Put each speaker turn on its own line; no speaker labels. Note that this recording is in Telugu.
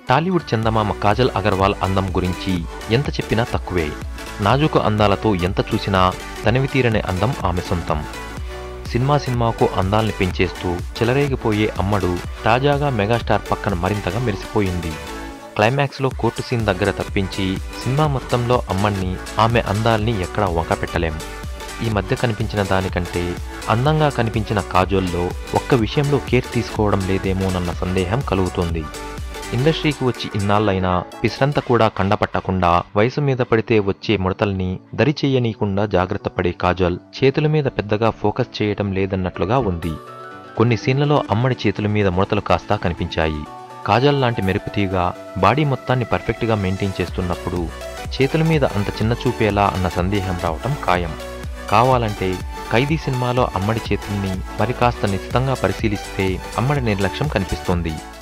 టాలీవుడ్ చందమామ కాజల్ అగర్వాల్ అందం గురించి ఎంత చెప్పినా తక్కువే నాజుకు అందాలతో ఎంత చూసినా తనివి తీరని అందం ఆమె సొంతం సినిమా సినిమాకు అందాల్ని పెంచేస్తూ చెలరేగిపోయే అమ్మడు తాజాగా మెగాస్టార్ పక్కన మరింతగా మెరిసిపోయింది క్లైమాక్స్లో కోర్టు సీన్ దగ్గర తప్పించి సినిమా మొత్తంలో అమ్మడిని ఆమె అందాల్ని ఎక్కడా వంకపెట్టలేం ఈ మధ్య కనిపించిన దానికంటే అందంగా కనిపించిన కాజోల్లో ఒక్క విషయంలో కేర్ తీసుకోవడం లేదేమోనన్న సందేహం కలుగుతోంది ఇండస్ట్రీకి వచ్చి ఇన్నాళ్ళైనా పిసరంత కూడా కండపట్టకుండా వయసు మీద పడితే వచ్చే ముడతల్ని దరి చెయ్యనీయకుండా జాగ్రత్త పడే కాజల్ చేతుల మీద పెద్దగా ఫోకస్ చేయటం లేదన్నట్లుగా ఉంది కొన్ని సీన్లలో అమ్మడి చేతుల మీద ముడతలు కాస్తా కనిపించాయి కాజల్ లాంటి మెరుపుతీగ బాడీ మొత్తాన్ని పర్ఫెక్ట్గా మెయింటైన్ చేస్తున్నప్పుడు చేతుల మీద అంత చిన్న చూపేలా అన్న సందేహం రావటం ఖాయం కావాలంటే ఖైదీ సినిమాలో అమ్మడి చేతుల్ని మరి కాస్త నిశితంగా పరిశీలిస్తే అమ్మడి నిర్లక్ష్యం కనిపిస్తోంది